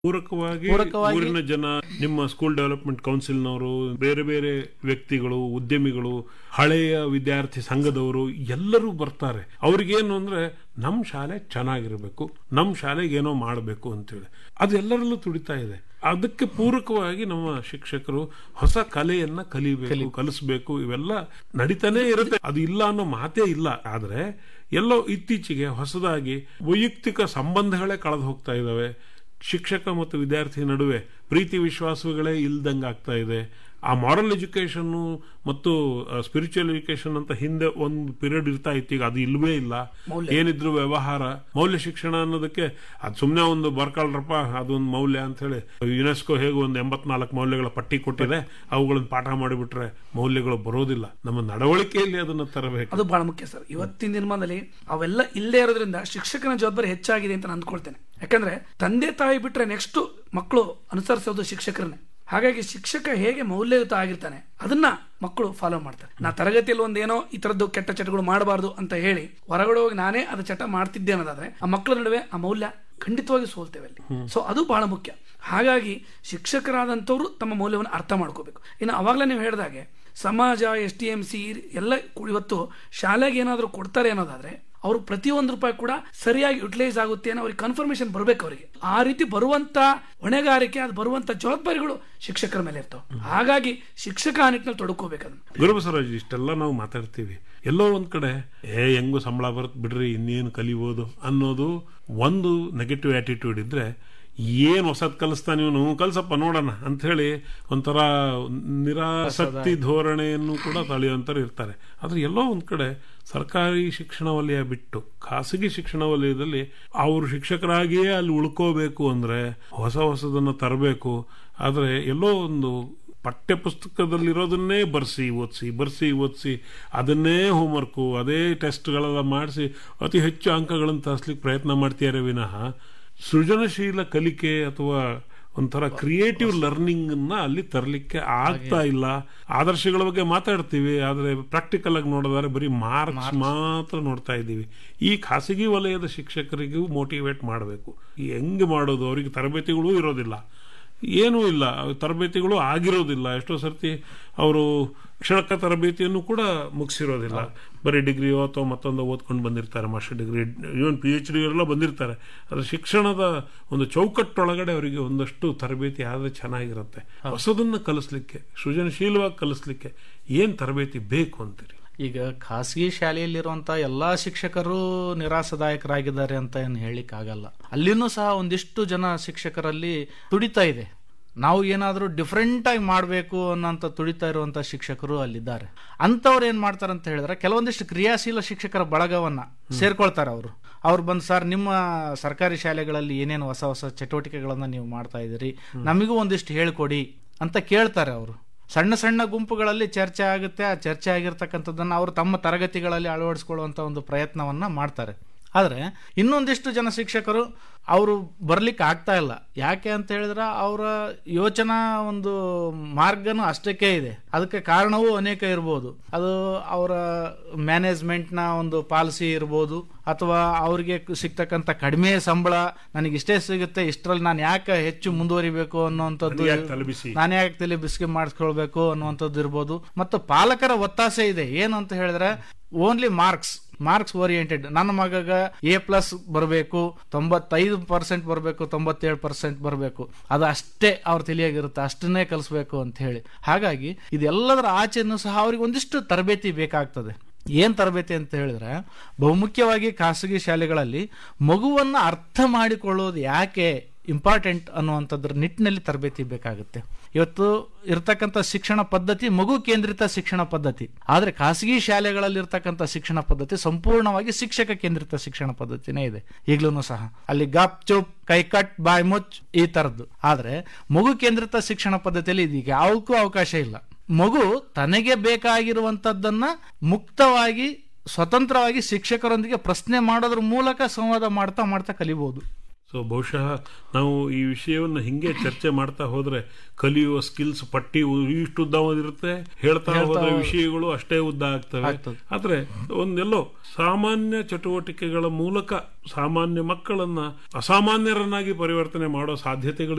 ಪೂರಕವಾಗಿ ಪೂರಕವಾಗಿ- ಊರಿನ ಜನ ನಿಮ್ಮ ಸ್ಕೂಲ್ ಡೆವಲಪ್ಮೆಂಟ್ ಕೌನ್ಸಿಲ್ನವರು ಬೇರೆ ಬೇರೆ ವ್ಯಕ್ತಿಗಳು ಉದ್ಯಮಿಗಳು ಹಳೆಯ ವಿದ್ಯಾರ್ಥಿ ಸಂಘದವರು ಎಲ್ಲರೂ ಬರ್ತಾರೆ ಅವ್ರಿಗೇನು ಅಂದ್ರೆ ನಮ್ಮ ಶಾಲೆ ಚೆನ್ನಾಗಿರ್ಬೇಕು ನಮ್ಮ ಶಾಲೆಗೆ ಏನೋ ಮಾಡಬೇಕು ಅಂತೇಳಿ ಅದು ಎಲ್ಲರಲ್ಲೂ ತುಡಿತಾ ಇದೆ ಅದಕ್ಕೆ ಪೂರಕವಾಗಿ ನಮ್ಮ ಶಿಕ್ಷಕರು ಹೊಸ ಕಲೆಯನ್ನ ಕಲಿಬೇಕು ಕಲಿಸ್ಬೇಕು ಇವೆಲ್ಲ ನಡೀತಾನೆ ಇರುತ್ತೆ ಅದು ಇಲ್ಲ ಅನ್ನೋ ಮಾತೇ ಇಲ್ಲ ಆದ್ರೆ ಎಲ್ಲೋ ಇತ್ತೀಚೆಗೆ ಹೊಸದಾಗಿ ವೈಯಕ್ತಿಕ ಸಂಬಂಧಗಳೇ ಕಳೆದು ಹೋಗ್ತಾ ಇದ್ದಾವೆ ಶಿಕ್ಷಕ ಮತ್ತು ವಿದ್ಯಾರ್ಥಿ ನಡುವೆ ಪ್ರೀತಿ ವಿಶ್ವಾಸಗಳೇ ಇಲ್ದಂಗೆ ಆಗ್ತಾ ಇದೆ ಆ ಮಾರಲ್ ಎಜುಕೇಶನ್ ಮತ್ತು ಸ್ಪಿರಿಚುವಲ್ ಎಜುಕೇಶನ್ ಅಂತ ಹಿಂದೆ ಒಂದು ಪೀರಿಯಡ್ ಇರ್ತಾ ಇತ್ತು ಈಗ ಅದು ಇಲ್ವೇ ಇಲ್ಲ ಏನಿದ್ರು ವ್ಯವಹಾರ ಮೌಲ್ಯ ಶಿಕ್ಷಣ ಅನ್ನೋದಕ್ಕೆ ಅದು ಸುಮ್ಮನೆ ಒಂದು ಬರ್ಕೊಳ್ರಪ್ಪ ಅದೊಂದು ಮೌಲ್ಯ ಅಂತ ಹೇಳಿ ಯುನೆಸ್ಕೋ ಹೇಗೆ ಒಂದು ಎಂಬತ್ನಾಲ್ಕು ಮೌಲ್ಯಗಳ ಪಟ್ಟಿ ಕೊಟ್ಟಿದೆ ಅವುಗಳನ್ನ ಪಾಠ ಮಾಡಿಬಿಟ್ರೆ ಮೌಲ್ಯಗಳು ಬರೋದಿಲ್ಲ ನಮ್ಮ ನಡವಳಿಕೆಯಲ್ಲಿ ಅದನ್ನು ತರಬೇಕು ಅದು ಬಹಳ ಮುಖ್ಯ ಸರ್ ಇವತ್ತಿನ ದಿನಮಾನದಲ್ಲಿ ಅವೆಲ್ಲ ಇಲ್ಲದೆ ಇರೋದ್ರಿಂದ ಶಿಕ್ಷಕನ ಜವಾಬ್ದಾರಿ ಹೆಚ್ಚಾಗಿದೆ ಅಂತ ನಾನು ಅಂದ್ಕೊಳ್ತೇನೆ ಯಾಕಂದ್ರೆ ತಂದೆ ತಾಯಿ ಬಿಟ್ರೆ ನೆಕ್ಸ್ಟ್ ಮಕ್ಕಳು ಅನುಸರಿಸೋದು ಶಿಕ್ಷಕರನ್ನೇ ಹಾಗಾಗಿ ಶಿಕ್ಷಕ ಹೇಗೆ ಮೌಲ್ಯಯುತ ಆಗಿರ್ತಾನೆ ಅದನ್ನ ಮಕ್ಕಳು ಫಾಲೋ ಮಾಡ್ತಾರೆ ನಾ ತರಗತಿಯಲ್ಲಿ ಒಂದೇನೋ ಈ ತರದ್ದು ಕೆಟ್ಟ ಚಟಗಳು ಮಾಡಬಾರ್ದು ಅಂತ ಹೇಳಿ ಹೊರಗಡೆ ಹೋಗಿ ನಾನೇ ಅದು ಚಟ ಮಾಡ್ತಿದ್ದೆ ಅನ್ನೋದಾದ್ರೆ ಆ ಮಕ್ಕಳ ನಡುವೆ ಆ ಮೌಲ್ಯ ಖಂಡಿತವಾಗಿ ಸೋಲ್ತೇವೆ ಅಲ್ಲಿ ಸೊ ಅದು ಬಹಳ ಮುಖ್ಯ ಹಾಗಾಗಿ ಶಿಕ್ಷಕರಾದಂಥವ್ರು ತಮ್ಮ ಮೌಲ್ಯವನ್ನು ಅರ್ಥ ಮಾಡ್ಕೋಬೇಕು ಇನ್ನು ಅವಾಗಲೇ ನೀವು ಹೇಳಿದಾಗೆ ಸಮಾಜ ಎಸ್ ಟಿ ಎಂ ಸಿ ಎಲ್ಲ ಕು- ಇವತ್ತು ಶಾಲೆಗೆ ಏನಾದರೂ ಕೊಡ್ತಾರೆ ಅನ್ನೋದಾದ್ರೆ ಅವರು ಪ್ರತಿಯೊಂದು ರೂಪಾಯಿ ಕೂಡ ಸರಿಯಾಗಿ ಯುಟಿಲೈಸ್ ಆಗುತ್ತೆ ಅನ್ನೋ ಅವ್ರಿಗೆ ಕನ್ಫರ್ಮೇಶನ್ ಬರ್ಬೇಕು ಅವರಿಗೆ ಆ ರೀತಿ ಬರುವಂತ ಹೊಣೆಗಾರಿಕೆ ಅದು ಬರುವಂತ ಜವಾಬ್ದಾರಿಗಳು ಶಿಕ್ಷಕರ ಮೇಲೆ ಇರ್ತಾವೆ ಹಾಗಾಗಿ ಶಿಕ್ಷಕ ಆ ನಿಟ್ಟಿನಲ್ಲಿ ತೊಡಕೋಬೇಕು ಅದನ್ನ ಗುರುಬಸವರಾಜ್ ಇಷ್ಟೆಲ್ಲ ನಾವು ಮಾತಾಡ್ತೀವಿ ಎಲ್ಲೋ ಒಂದ್ ಕಡೆ ಏ ಹೆಂಗು ಸಂಬಳ ಬರುತ್ತೆ ಬಿಡ್ರಿ ಇನ್ನೇನು ಕಲಿಬೋದು ಅನ್ನೋದು ಒಂದು ನೆಗೆಟಿವ್ ಆಟಿಟ್ಯೂಡ್ ಇದ್ರೆ ಏನ್ ಹೊಸದ್ ಕಲಿಸ್ತಾ ನೀವು ನಾವು ಕಲ್ಸಪ್ಪ ನೋಡೋಣ ಅಂತ ಹೇಳಿ ಒಂಥರ ನಿರಾಸಕ್ತಿ ಧೋರಣೆಯನ್ನು ಕೂಡ ತಳೆಯುವಂತರು ಇರ್ತಾರೆ ಆದ್ರೆ ಎಲ್ಲೋ ಒಂದ್ ಕಡೆ ಸರ್ಕಾರಿ ಶಿಕ್ಷಣ ವಲಯ ಬಿಟ್ಟು ಖಾಸಗಿ ಶಿಕ್ಷಣ ವಲಯದಲ್ಲಿ ಅವರು ಶಿಕ್ಷಕರಾಗಿಯೇ ಅಲ್ಲಿ ಉಳ್ಕೋಬೇಕು ಅಂದ್ರೆ ಹೊಸ ಹೊಸದನ್ನ ತರಬೇಕು ಆದ್ರೆ ಎಲ್ಲೋ ಒಂದು ಪಠ್ಯ ಪುಸ್ತಕದಲ್ಲಿರೋದನ್ನೇ ಬರ್ಸಿ ಓದಿಸಿ ಬರ್ಸಿ ಓದಿಸಿ ಅದನ್ನೇ ಹೋಮ್ವರ್ಕು ಅದೇ ಟೆಸ್ಟ್ಗಳೆಲ್ಲ ಮಾಡಿಸಿ ಅತಿ ಹೆಚ್ಚು ಅಂಕಗಳನ್ನು ತರಿಸ್ಲಿಕ್ಕೆ ಪ್ರಯತ್ನ ಮಾಡ್ತಿದ್ದಾರೆ ವಿನಃ ಸೃಜನಶೀಲ ಕಲಿಕೆ ಅಥವಾ ಒಂಥರ ಕ್ರಿಯೇಟಿವ್ ಲರ್ನಿಂಗ್ ಅನ್ನ ಅಲ್ಲಿ ತರಲಿಕ್ಕೆ ಆಗ್ತಾ ಇಲ್ಲ ಆದರ್ಶಗಳ ಬಗ್ಗೆ ಮಾತಾಡ್ತೀವಿ ಆದ್ರೆ ಪ್ರಾಕ್ಟಿಕಲ್ ಆಗಿ ನೋಡಿದ್ರೆ ಬರೀ ಮಾರ್ಕ್ಸ್ ಮಾತ್ರ ನೋಡ್ತಾ ಇದ್ದೀವಿ ಈ ಖಾಸಗಿ ವಲಯದ ಶಿಕ್ಷಕರಿಗೂ ಮೋಟಿವೇಟ್ ಮಾಡಬೇಕು ಹೆಂಗೆ ಮಾಡೋದು ಅವರಿಗೆ ತರಬೇತಿಗಳೂ ಇರೋದಿಲ್ಲ ಏನೂ ಇಲ್ಲ ತರಬೇತಿಗಳು ಆಗಿರೋದಿಲ್ಲ ಎಷ್ಟೋ ಸರ್ತಿ ಅವರು ಕ್ಷಣಕ ತರಬೇತಿಯನ್ನು ಕೂಡ ಮುಗಿಸಿರೋದಿಲ್ಲ ಬರೀ ಡಿಗ್ರಿಯೋ ಅಥವಾ ಮತ್ತೊಂದು ಓದ್ಕೊಂಡು ಬಂದಿರ್ತಾರೆ master degree even P H D ಎಲ್ಲ ಬಂದಿರ್ತಾರೆ ಆದರೆ ಶಿಕ್ಷಣದ ಒಂದು ಚೌಕಟ್ಟೊಳಗಡೆ ಅವರಿಗೆ ಒಂದಷ್ಟು ತರಬೇತಿ ಆದರೆ ಚೆನ್ನಾಗಿರುತ್ತೆ ಹೊಸದನ್ನು ಕಲಿಸ್ಲಿಕ್ಕೆ ಸೃಜನಶೀಲವಾಗಿ ಕಲಿಸ್ಲಿಕ್ಕೆ ಏನು ತರಬೇತಿ ಬೇಕು ಅಂತೀರಿ ಈಗ ಖಾಸಗಿ ಶಾಲೆಯಲ್ಲಿರುವಂತ ಎಲ್ಲಾ ಶಿಕ್ಷಕರು ನಿರಾಸದಾಯಕರಾಗಿದ್ದಾರೆ ಅಂತ ಏನು ಹೇಳಿಕ್ ಆಗಲ್ಲ ಅಲ್ಲಿನೂ ಸಹ ಒಂದಿಷ್ಟು ಜನ ಶಿಕ್ಷಕರಲ್ಲಿ ತುಡಿತಾ ಇದೆ ನಾವು ಏನಾದರೂ ಡಿಫ್ರೆಂಟ್ ಆಗಿ ಮಾಡಬೇಕು ಅನ್ನೋಂಥ ತುಡಿತಾ ಇರುವಂತ ಶಿಕ್ಷಕರು ಅಲ್ಲಿದ್ದಾರೆ ಅಂಥವ್ರು ಏನ್ ಮಾಡ್ತಾರೆ ಅಂತ ಹೇಳಿದ್ರೆ ಕೆಲವೊಂದಿಷ್ಟು ಕ್ರಿಯಾಶೀಲ ಶಿಕ್ಷಕರ ಬಳಗವನ್ನ ಸೇರ್ಕೊಳ್ತಾರೆ ಅವರು ಅವ್ರು ಬಂದು ಸರ್ ನಿಮ್ಮ ಸರ್ಕಾರಿ ಶಾಲೆಗಳಲ್ಲಿ ಏನೇನು ಹೊಸ ಹೊಸ ಚಟುವಟಿಕೆಗಳನ್ನ ನೀವು ಮಾಡ್ತಾ ಇದ್ದೀರಿ ನಮಗೂ ಒಂದಿಷ್ಟು ಹೇಳ್ಕೊಡಿ ಅಂತ ಕೇಳ್ತಾರೆ ಅವರು ಸಣ್ಣ ಸಣ್ಣ ಗುಂಪುಗಳಲ್ಲಿ ಚರ್ಚೆ ಆಗುತ್ತೆ ಆ ಚರ್ಚೆ ಆಗಿರ್ತಕ್ಕಂಥದ್ದನ್ನು ಅವರು ತಮ್ಮ ತರಗತಿಗಳಲ್ಲಿ ಅಳವಡಿಸ್ಕೊಳ್ಳುವಂಥ ಒಂದು ಪ್ರಯತ್ನವನ್ನ ಮಾಡ್ತಾರೆ ಆದರೆ ಇನ್ನೊಂದಿಷ್ಟು ಜನ ಶಿಕ್ಷಕರು ಅವರು ಬರ್ಲಿಕ್ಕೆ ಆಗ್ತಾ ಇಲ್ಲ ಯಾಕೆ ಅಂತ ಹೇಳಿದ್ರೆ ಅವರ ಯೋಚನಾ ಒಂದು ಮಾರ್ಗನೂ ಅಷ್ಟಕ್ಕೆ ಇದೆ ಅದಕ್ಕೆ ಕಾರಣವೂ ಅನೇಕ ಇರ್ಬೋದು ಅದು ಅವರ ಮ್ಯಾನೇಜ್ಮೆಂಟ್ನ ಒಂದು ಪಾಲಿಸಿ ಇರ್ಬೋದು ಅಥವಾ ಅವ್ರಿಗೆ ಸಿಗ್ತಕ್ಕಂಥ ಕಡಿಮೆ ಸಂಬಳ ನನಗೆ ಇಷ್ಟೇ ಸಿಗುತ್ತೆ ಇಷ್ಟರಲ್ಲಿ ನಾನು ಯಾಕೆ ಹೆಚ್ಚು ಮುಂದುವರಿಬೇಕು ಅನ್ನುವಂಥದ್ದು ಯಾಕೆ ತಲೆಬಿಸಿ? ನಾನೇ ಯಾಕೆ ತಲೆ ಬಿಸಿಗೆ ಮಾಡಿಸ್ಕೊಳ್ಬೇಕು ಅನ್ನುವಂಥದ್ದು ಇರ್ಬೋದು ಮತ್ತು ಪಾಲಕರ ಒತ್ತಾಸೆ ಇದೆ ಏನು ಅಂತ ಹೇಳಿದ್ರೆ ಓನ್ಲಿ ಮಾರ್ಕ್ಸ್ ಮಾರ್ಕ್ಸ್ ಓರಿಯೆಂಟೆಡ್ ನನ್ನ ಮಗಗ ಎ ಪ್ಲಸ್ ಬರಬೇಕು ತೊಂಬತ್ತೈದು ಪರ್ಸೆಂಟ್ ಬರಬೇಕು ತೊಂಬತ್ತೇಳು ಪರ್ಸೆಂಟ್ ಬರಬೇಕು ಅದು ಅಷ್ಟೇ ಅವ್ರ ತಿಳಿಯಾಗಿರುತ್ತೆ ಅಷ್ಟನ್ನೇ ಕಲಿಸ್ಬೇಕು ಅಂತ ಹೇಳಿ ಹಾಗಾಗಿ ಇದೆಲ್ಲದರ ಆಚೆನೂ ಸಹ ಅವ್ರಿಗೆ ಒಂದಿಷ್ಟು ತರಬೇತಿ ಬೇಕಾಗ್ತದೆ ಏನ್ ತರಬೇತಿ ಅಂತ ಹೇಳಿದ್ರೆ ಬಹುಮುಖ್ಯವಾಗಿ ಖಾಸಗಿ ಶಾಲೆಗಳಲ್ಲಿ ಮಗುವನ್ನ ಅರ್ಥ ಮಾಡಿಕೊಳ್ಳೋದು ಯಾಕೆ ಇಂಪಾರ್ಟೆಂಟ್ ಅನ್ನುವಂಥದ್ರ ನಿಟ್ಟಿನಲ್ಲಿ ತರಬೇತಿ ಬೇಕಾಗುತ್ತೆ ಇವತ್ತು ಇರತಕ್ಕಂಥ ಶಿಕ್ಷಣ ಪದ್ಧತಿ ಮಗು ಕೇಂದ್ರಿತ ಶಿಕ್ಷಣ ಪದ್ಧತಿ ಆದ್ರೆ ಖಾಸಗಿ ಶಾಲೆಗಳಲ್ಲಿ ಇರ್ತಕ್ಕಂಥ ಶಿಕ್ಷಣ ಪದ್ಧತಿ ಸಂಪೂರ್ಣವಾಗಿ ಶಿಕ್ಷಕ ಕೇಂದ್ರಿತ ಶಿಕ್ಷಣ ಪದ್ಧತಿನೇ ಇದೆ ಈಗಲೂ ಸಹ ಅಲ್ಲಿ ಗಪ್ ಚುಪ್ ಕೈ ಕಟ್ ಬಾಯ್ ಮುಚ್ ಈ ತರದ್ದು ಆದ್ರೆ ಮಗು ಕೇಂದ್ರಿತ ಶಿಕ್ಷಣ ಪದ್ಧತಿಯಲ್ಲಿ ಇದೀಗ ಯಾವಕ್ಕೂ ಅವಕಾಶ ಇಲ್ಲ ಮಗು ತನಗೆ ಬೇಕಾಗಿರುವಂತದ್ದನ್ನ ಮುಕ್ತವಾಗಿ ಸ್ವತಂತ್ರವಾಗಿ ಶಿಕ್ಷಕರೊಂದಿಗೆ ಪ್ರಶ್ನೆ ಮಾಡೋದ್ರ ಮೂಲಕ ಸಂವಾದ ಮಾಡ್ತಾ ಮಾಡ್ತಾ ಕಲಿಬಹುದು ಸೊ ಬಹುಶಃ ನಾವು ಈ ವಿಷಯವನ್ನು ಹಿಂಗೆ ಚರ್ಚೆ ಮಾಡ್ತಾ ಹೋದ್ರೆ ಕಲಿಯುವ ಸ್ಕಿಲ್ಸ್ ಪಟ್ಟಿ ಇಷ್ಟು ಉದ್ದ ಇರುತ್ತೆ ಹೇಳ್ತಾ ಹೋದ ವಿಷಯಗಳು ಅಷ್ಟೇ ಉದ್ದ ಆಗ್ತವೆ ಆಗ್ತದೆ. ಆದ್ರೆ ಒಂದೆಲ್ಲೋ ಸಾಮಾನ್ಯ ಚಟುವಟಿಕೆಗಳ ಮೂಲಕ ಸಾಮಾನ್ಯ ಮಕ್ಕಳನ್ನ ಅಸಾಮಾನ್ಯರನ್ನಾಗಿ ಪರಿವರ್ತನೆ ಮಾಡೋ ಸಾಧ್ಯತೆಗಳು